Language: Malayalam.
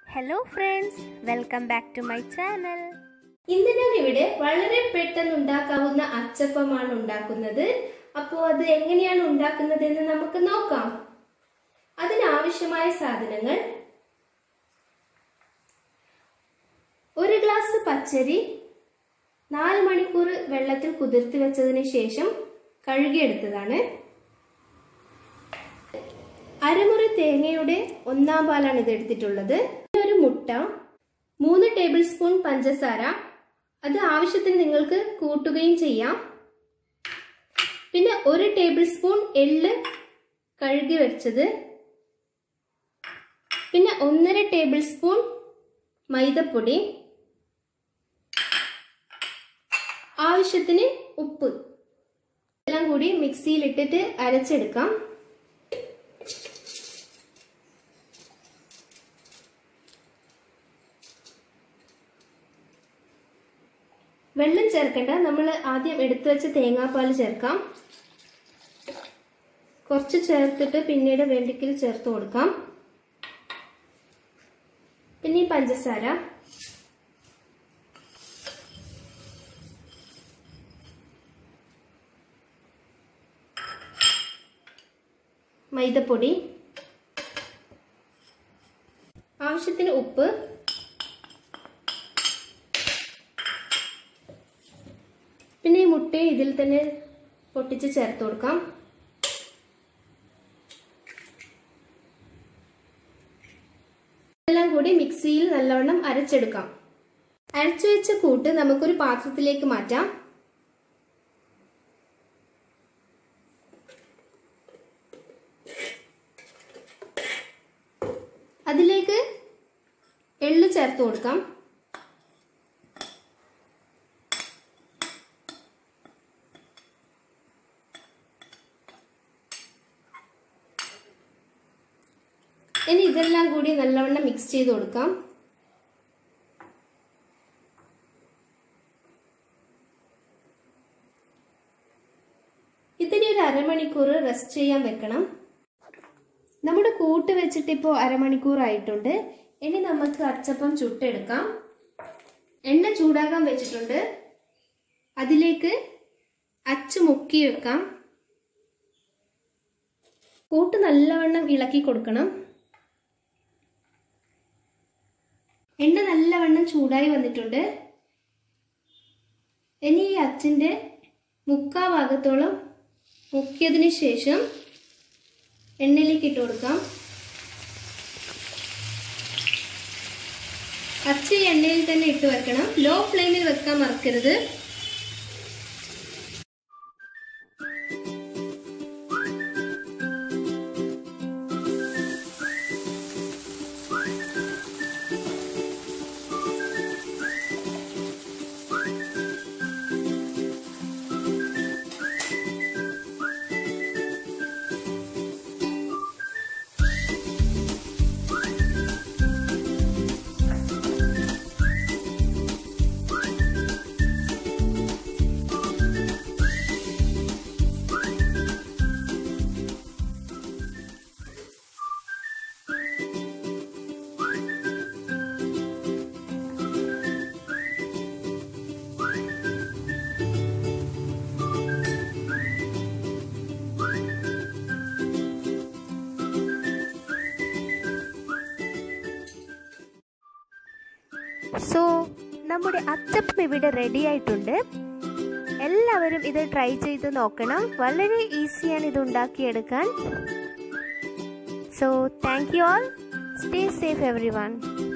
hello friends welcome back to my channel ഇന്ന് ഞാൻ ഇവിടെ വളരെ പെട്ടെന്ന് ഉണ്ടാക്കാവുന്ന അച്ചപ്പമാണ് ഉണ്ടാക്കുന്നത് അപ്പോൾ അത് എങ്ങനെയാണ് ഉണ്ടാക്കുന്നത് എന്ന് നമുക്ക് നോക്കാം അതിനാവശ്യമായ സാധനങ്ങൾ ഒരു ഗ്ലാസ് പച്ചരി നാല് മണിക്കൂർ വെള്ളത്തിൽ കുതിർത്തി വെച്ചതിന് ശേഷം കഴുകിയെടുത്തതാണ് അരമുറി തേങ്ങയുടെ ഒന്നാം പാലാണ് ഇത് എടുത്തിട്ടുള്ളത് ഒരു മുട്ട മൂന്ന് ടേബിൾ സ്പൂൺ പഞ്ചസാര അത് ആവശ്യത്തിന് നിങ്ങൾക്ക് കൂട്ടുകയും ചെയ്യാം പിന്നെ ഒരു ടേബിൾ സ്പൂൺ എള്ള് കഴുകി വെച്ചത് പിന്നെ ഒന്നര ടേബിൾ സ്പൂൺ മൈദപ്പൊടി ആവശ്യത്തിന് ഉപ്പ് എല്ലാം കൂടി മിക്സിയിലിട്ടിട്ട് അരച്ചെടുക്കാം വെള്ളം ചേർക്കണ്ട നമ്മൾ ആദ്യം എടുത്തു വെച്ച തേങ്ങാപ്പാൽ ചേർക്കാം കുറച്ച് ചേർത്തിട്ട് പിന്നീട് വെണ്ടിക്കിൽ ചേർത്ത് കൊടുക്കാം പിന്നെ ഈ പഞ്ചസാര മൈദപ്പൊടി ആവശ്യത്തിന് ഉപ്പ് പിന്നെ ഈ മുട്ടയെ ഇതിൽ തന്നെ പൊട്ടിച്ച് ചേർത്ത് കൊടുക്കാം എല്ലാം കൂടി മിക്സിയിൽ നല്ലവണ്ണം അരച്ചെടുക്കാം അരച്ചു വെച്ച കൂട്ട് നമുക്കൊരു പാത്രത്തിലേക്ക് മാറ്റാം അതിലേക്ക് എള്ള് ചേർത്ത് കൊടുക്കാം ഇനി ഇതെല്ലാം കൂടി നല്ലവണ്ണം മിക്സ് ചെയ്ത് കൊടുക്കാം ഇതിനെ ഒരു അരമണിക്കൂർ റെസ്റ്റ് ചെയ്യാൻ വെക്കണം നമ്മുടെ കൂട്ട് വെച്ചിട്ട് ഇപ്പോൾ അരമണിക്കൂർ ആയിട്ടുണ്ട് ഇനി നമുക്ക് അച്ചപ്പം ചുട്ടെടുക്കാം എണ്ണ ചൂടാകാൻ വെച്ചിട്ടുണ്ട് അതിലേക്ക് അച്ച് മുക്കി വെക്കാം കൂട്ട് നല്ലവണ്ണം ഇളക്കി കൊടുക്കണം എണ്ണ നല്ലവണ്ണം ചൂടായി വന്നിട്ടുണ്ട് ഇനി ഈ അച്ചിൻ്റെ മുക്കാ ഭാഗത്തോളം മുക്കിയതിന് ശേഷം എണ്ണയിലേക്ക് ഇട്ട് കൊടുക്കാം അച്ച് ഈ എണ്ണയിൽ തന്നെ ഇട്ട് വെക്കണം ലോ ഫ്ലെയിമിൽ വെക്കാൻ മറക്കരുത് സോ നമ്മുടെ അച്ചപ്പം ഇവിടെ റെഡി ആയിട്ടുണ്ട് എല്ലാവരും ഇത് ട്രൈ ചെയ്ത് നോക്കണം വളരെ ഈസിയാണ് ഇത് ഉണ്ടാക്കിയെടുക്കാൻ so thank you all stay safe every one